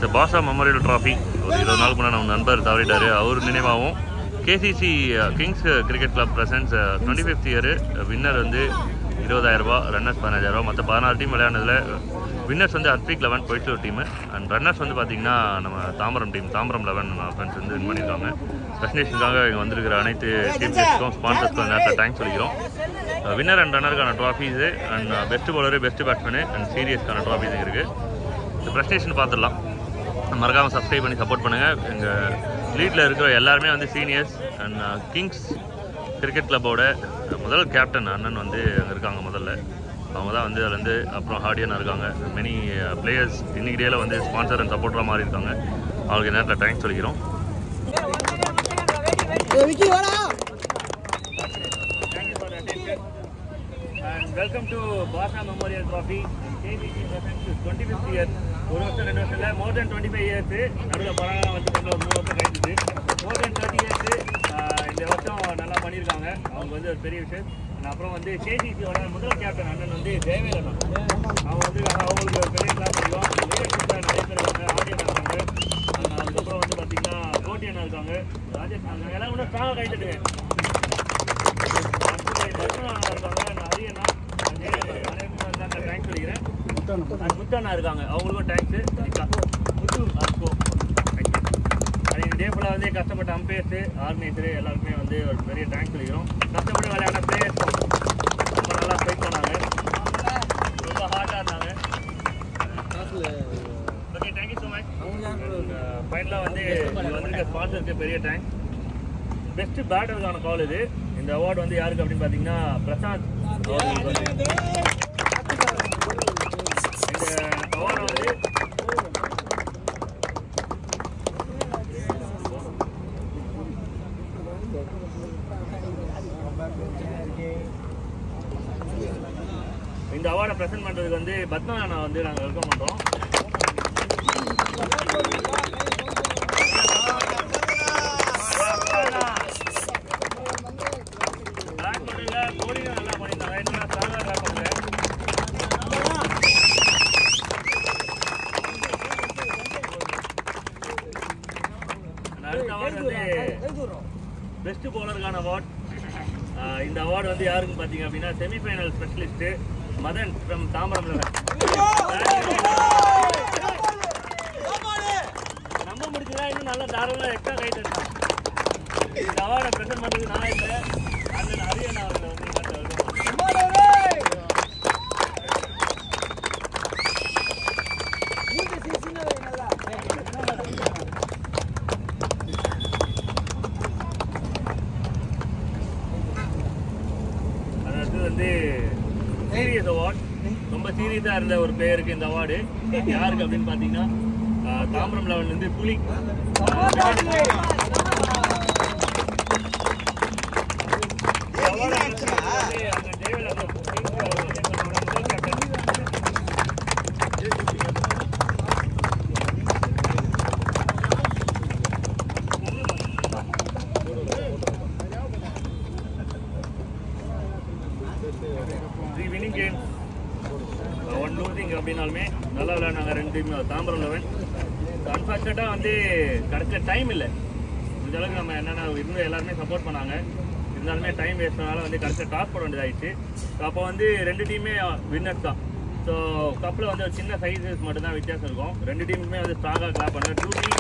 இந்த பாஷா memorial trophy ஒரு இருபது நாளுக்கு முன்னாடி நம்ம நண்பர் தவறிட்டார் அவர் நினைவாகவும் K C C Kings cricket club presents twenty fifth year winner வந்து இருபதாயிரரூபா ரன்னர்ஸ் பதினஞ்சாயிரரூபா மற்ற பதினாறு டீம் விளையாடுனதில் வின்னர்ஸ் வந்து அர்பிக் லெவன் போயிட்டு ஒரு டீம் அண்ட் ரன்னர்ஸ் வந்து பார்த்தீங்கன்னா நம்ம Tambaram team Tambaram eleven friends வந்து வின் பண்ணியிருக்காங்க டெஸ்டினேஷனுக்காக இங்கே வந்திருக்கிற அனைத்து டீம்ஸுக்கும் ஸ்பான்சர்ஸ்க்கும் நேரத்தில் தேங்க்ஸ் சொல்லிக்கிறோம் வின்னர் அண்ட் ரன்னருக்கான trophies and best bowler best batsman and சீரியஸ்க்கான ட்ராஃபீஸ் இருக்குது இந்த ப்ரெஸ்டேஷன் பார்த்துடலாம் மறக்காமல் சப்ஸ்கிரைப் பண்ணி சப்போர்ட் பண்ணுங்கள் எங்கள் லீட்டில் இருக்கிற எல்லாருமே வந்து சீனியர்ஸ் அண்ட் கிங்ஸ் கிரிக்கெட் கிளப்போட முதல் கேப்டன் அண்ணன் வந்து அங்கே இருக்காங்க முதல்ல அவங்க தான் வந்து அதில் வந்து அப்புறம் ஹார்டியனாக இருக்காங்க மெனி பிளேயர்ஸ் இன்னைக்கு டேல வந்து ஸ்பான்சர் அண்ட் சப்போர்ட்டராக மாறி இருக்காங்க அவங்களுக்கு நேரத்தில் தேங்க்ஸ் சொல்லிக்கிறோம் விக்கி வாடா Thank you for the attention. And welcome to Basa Memorial Trophy. KBC presents its 25th year. ஒரு வருஷம் ரெண்டு வருஷம் இல்லை more than twenty five years நடுவில் பரவாயில்ல வந்து கொஞ்சம் ஒரு மூணு வருஷம் கழிஞ்சிது மோர் தென் தேர்ட்டி இயர்ஸ் இந்த வருஷம் நல்லா பண்ணியிருக்காங்க அவங்க வந்து ஒரு பெரிய விஷயம் And அப்புறம் வந்து கேசிசியோட முதல் கேப்டன் அண்ணன் வந்து ஜெயவேல் அண்ணன் அவங்க வந்து அவங்களுக்கு ஒரு பெரிய கிளாஸ் தெரியும் லீடர்ஷிப்பில் நிறைய பேர் இருக்காங்க ஆடியன் இருக்காங்க And அதுக்கப்புறம் வந்து பார்த்தீங்கன்னா கோட்டி அண்ணா இருக்காங்க ராஜேஷ் அண்ணா இருக்காங்க எல்லாம் கூட ஸ்ட்ராங்காக கை தட்டுங்க முத்தண்ணா இருக்காங்க அவங்களுக்கும் தேங்க்ஸ் முத்து அஸ்கோ டே ஃபுல்லாக வந்து கஷ்டப்பட்ட அம்பையர்ஸு ஆர்கனைசரு எல்லாருக்குமே வந்து ஒரு பெரிய தேங்க்ஸ் சொல்லிக்கிறோம் கஷ்டப்பட்டு விளையாட பிளேயர்ஸ் ரொம்ப நல்லா ஃபைட் பண்ணாங்க ரொம்ப ஹார்டாக இருந்தாங்க ஓகே தேங்க்யூ ஸோ மச் ஃபைனலாக வந்து இது வந்திருக்க ஸ்பான்சருக்கு பெரிய தேங்க்ஸ் பெஸ்ட் பேட்டருக்கான கால் இது இந்த அவார்டு வந்து யாருக்கு அப்படின்னு பார்த்தீங்கன்னா பிரசாந்த் அவர்களுக்கு வந்து இந்த அவார்டை வந்து இந்த அவார்டை ப்ரெசென்ட் பண்ணுறதுக்கு வந்து பத்மநானா வந்து நாங்கள் வெல்கம் பண்ணுறோம் பேக் பண்ணுங்க கோலியும் நல்லா பண்ணியிருந்தாங்க என்ன ஸ்ட்ராங்காக பேக் பண்ணுங்க அடுத்த அவார்டு வந்து பெஸ்ட் பவுலருக்கான அவார்ட் இந்த அவார்டு வந்து யாருக்குன்னு பார்த்தீங்க அப்படின்னா semifinal specialist Madan from Tambaram eleven நம்ம முடிச்சுதான் இன்னும் நல்லா தாராளமாக எக்ஸ்ட்ரா கை தட்டலாம் இந்த அவார்டை ப்ரெசென்ட் பண்ணுறதுக்கு நான் இல்லை அண்ணன் அரியன் அவர்களை வந்து இந்த இடத்துல welcome பண்றேன். அதாவது வந்து சீரியஸ் அவார்ட் ரொம்ப சீரியஸாக இருந்த ஒரு பேருக்கு இந்த அவார்டு யாருக்கு அப்படின்னு பார்த்தீங்கன்னா ஆஹ், தாம்பரம் லெவன் வந்து புலி இந்த award வந்து அந்த ஜெயவேல் அந்த முதல் captain. Three winning game one losing அப்படின்னாலுமே நல்லா விளையாடுனாங்க ரெண்டு டீம் தாம்பரம் லெவன் அன்ஃபார்ச்சுனேட்டாக வந்து கிடைச்ச டைம் இல்லை இந்த அளவுக்கு நம்ம என்னென்ன இருந்து எல்லாருமே சப்போர்ட் பண்ணாங்க இருந்தாலுமே டைம் வேஸ்ட்னால வந்து கிடைச்ச டாஸ் போட வேண்டியதாயிடுச்சு ஸோ அப்போ வந்து ரெண்டு டீமே வின்னர்ஸ் தான் ஸோ கப்பில் வந்து ஒரு சின்ன சைஸஸ் மட்டும்தான் வித்தியாசம் இருக்கும் ரெண்டு டீமுமே வந்து ஸ்ட்ராங்காக கிளாப் பண்ண டூ டீம்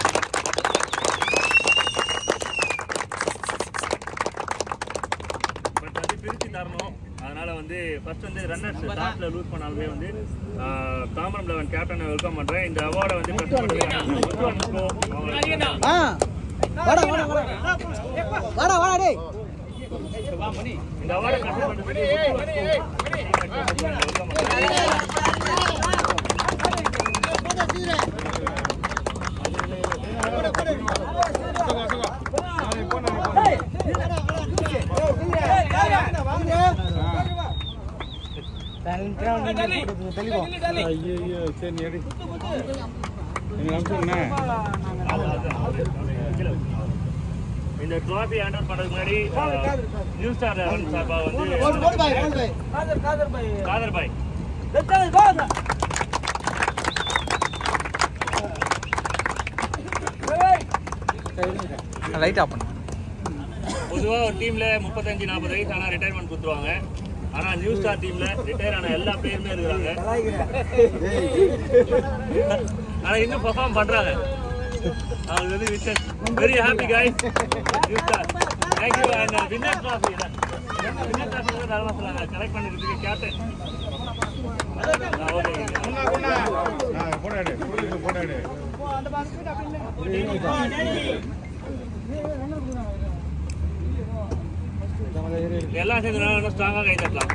பட் வந்து பிரித்து தரணும் அதனால வந்து ஃபர்ஸ்ட் வந்து ரன்னர்ஸ் லாஸ்ட்ல லூஸ் பண்ணாலுமே வந்து ஆஹ், தாம்பரம் லெவன் கேப்டனை வெல்கம் பண்றேன் இந்த அவார்டை வந்து first வந்து முத்து அனுஷ்கோ அவங்க- ஆ வாடா வாடா வாடா வாடா வாடா டேய் இந்த அவார்டை present பண்றதுக்கு முத்து அனுஷ்கோ welcome பண்றேன். ஐயோ சரி நீ எடு எங்க அனுப்பிச்சுண்ணே இந்த ட்ராஃபி ஹேண்டல் பண்றதுக்கு முன்னாடி நியூ ஸ்டார் சார்பா வந்து போடு போடு பாய் போடு பாய் காதர் பாய் லைட் ஆஃப் பண்ணு பொதுவாக ஒரு டீம்ல முப்பத்தஞ்சு நாற்பது வயசு ஆனால் ரிட்டையர்மெண்ட் கொடுத்துருவாங்க ஆனா நியூ ஸ்டார் டீம்ல ரிட்டையர் ஆன எல்லா பிளேயருமே இருக்கிறாங்க ஆனா இன்னும் பெர்ஃபார்ம் பண்றாங்க அது வந்து wishes very happy guys new star thank you and winner trophy winner trophy வந்து நல்லா சொல்லாங்க கலெக்ட் பண்ணிருக்கு கேப்டன் ஓகே போடாடு போடாடு எல்லாம் சேர்ந்து நல்லா ஸ்ட்ராங்காக கை தட்டலாம்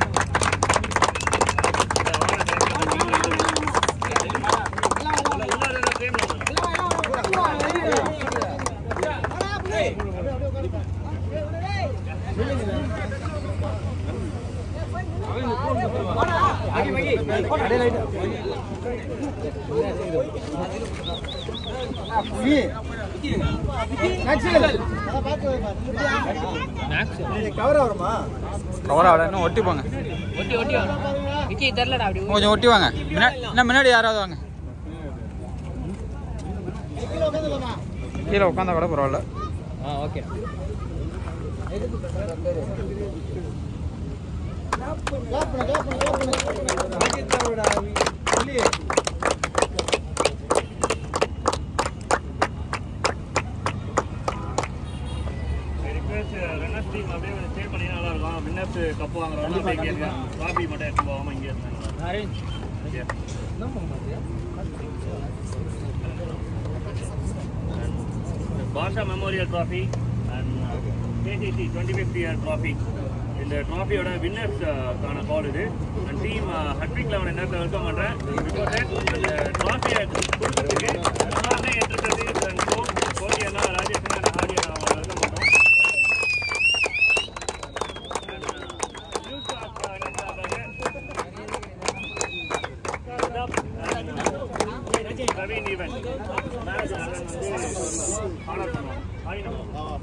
கவர் வருமா கவர் ஆட இன்னும் ஒட்டி போங்க ஒட்டி ஒட்டி வரும் விக்கி தெரிலடா அப்படி கொஞ்சம் ஒட்டி வாங்க முன்னாடி இன்னும் முன்னாடி யாராவது வாங்க கீழே உட்காந்தா கூட பரவாயில்ல ஆ ஓகே ரிக்வெஸ்ட் ரன்னர்ஸ் டீம் அப்படியே ஸ்டே பண்ணி நல்லா இருக்கும் வின்னர்ஸ் கப் வாங்குறவங்க அப்படியே கேளுங்க காபி மட்டும் எடுத்து போகாம இங்கே இருந்தாங்க Basha memorial trophy and K D C twenty fifth year trophy இந்த ட்ராஃபியோட வின்னர்ஸ் கான கால் இது அண்ட் டீம் ஹட்விக் லெவன் என்ன வெல்கம் பண்ணுறேன் பிகாஸ் இந்த ட்ராஃபியை கொடுக்கறதுக்கு எல்லாமே என்டர்பிரைஸ் கோடி அண்ணா ராஜேஷ் அண்ணா ஹாரி அண்ணா அவங்க வெல்கம் பண்ணுறோம் பிரவீன் ஈவன் மேனேஜர் அண்ணன் வந்து ஆனர் பண்ணுவோம் ஆயினம்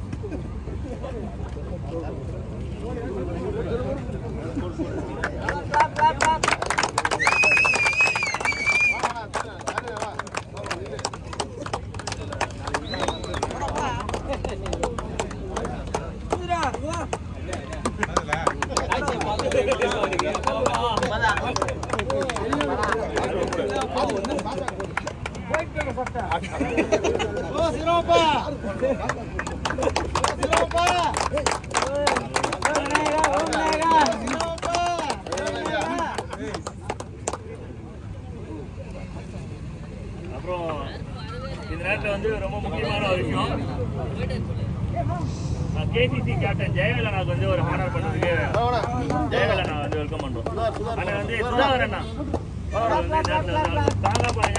அப்புறம் இந்த நேரத்தில் வந்து ரொம்ப முக்கியமான ஒரு விஷயம் கேசிசி கேப்டன் ஜெயவேலனாக்கு வந்து ஒரு ஹானர் பண்ணதுக்கு ஜெயவேலனா வந்து வெல்கம் பண்றோம் அண்ணன் வந்து சுதாகர் அண்ணா அவர் வந்து இந்த நேரத்துல வந்து ஸ்ட்ராங்கா பாருங்க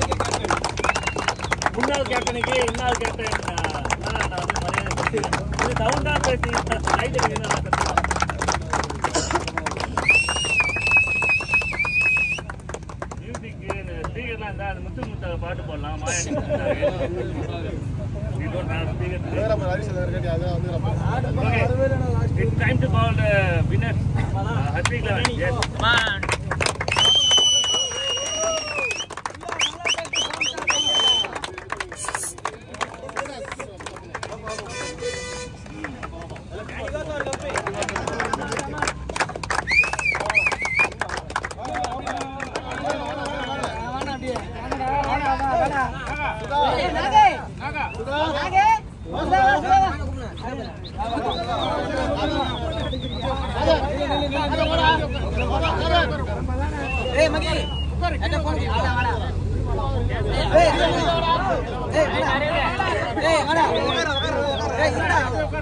முன்னாள் கேப்டனுக்கு இன்னாள் கேப்டன் அண்ணா நான் வந்து மரியாதை கொடுத்துருக்கேன் இது சவுண்டா பேசி லைட் இருக்கு நான் கத்துக்கலாம் மியூசிக் இந்த ஸ்பீக்கர்லாம் இருந்தால் அந்த முத்து முத்த பாட்டு போடலாம் மாயா We don't have speakers today. Okay. It's time to call the winners. Uh, Hatwik Level. Yes. ஏய் மகி என்ன போன் வாடா வாடா ஏய் ஏய் ஏய் வாடா ஏய் இருடா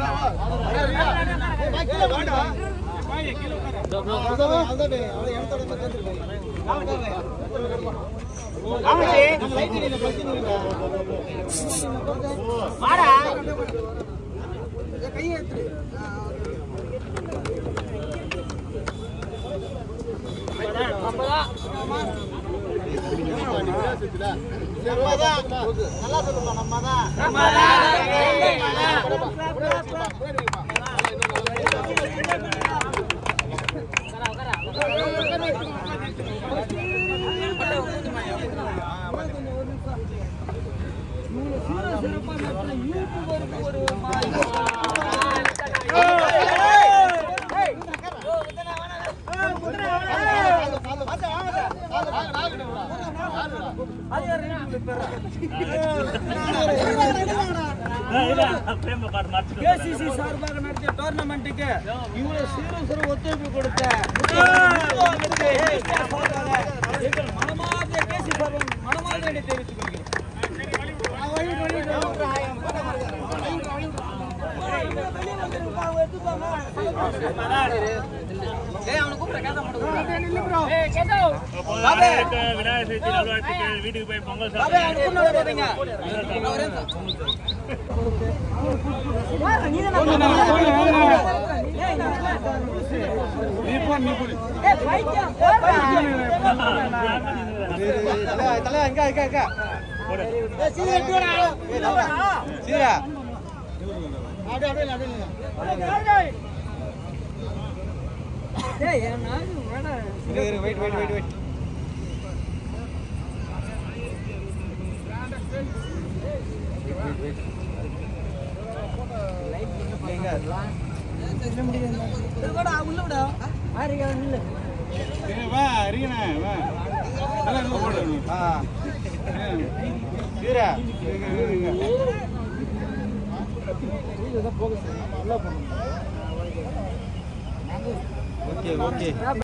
வாடா கையை எடுத்துரு நல்லா சொல்லுமா நம்ம தான் சிறப்பாக பிரேம பாட்டு மாற்றிட்டு கேசிசி சார்பாக நடத்திய டோர்னமெண்ட்டுக்கு இவ்வளவு சிறு சிறு ஒத்துழைப்பு கொடுத்த நிர்வாகத்துக்கு எங்கள் மனமார்ந்த கேசி சார்பாக மனமார்ந்த என்னை தெரிவித்துக் கொள்கிறோம் விநாயகர் சதுர்த்தி நல்வாழ்த்துக்கள் வீட்டுக்கு போய் பொங்கல் சாப்பிடுங்க நீ போ நீ போ தலை எங்க எங்க எங்க சீரா வெயிட் வெயிட் வெயிட் வெயிட் ஏய், வா அரியணா வா நல்லா இங்க போடு சீரா ஓகே ஓகே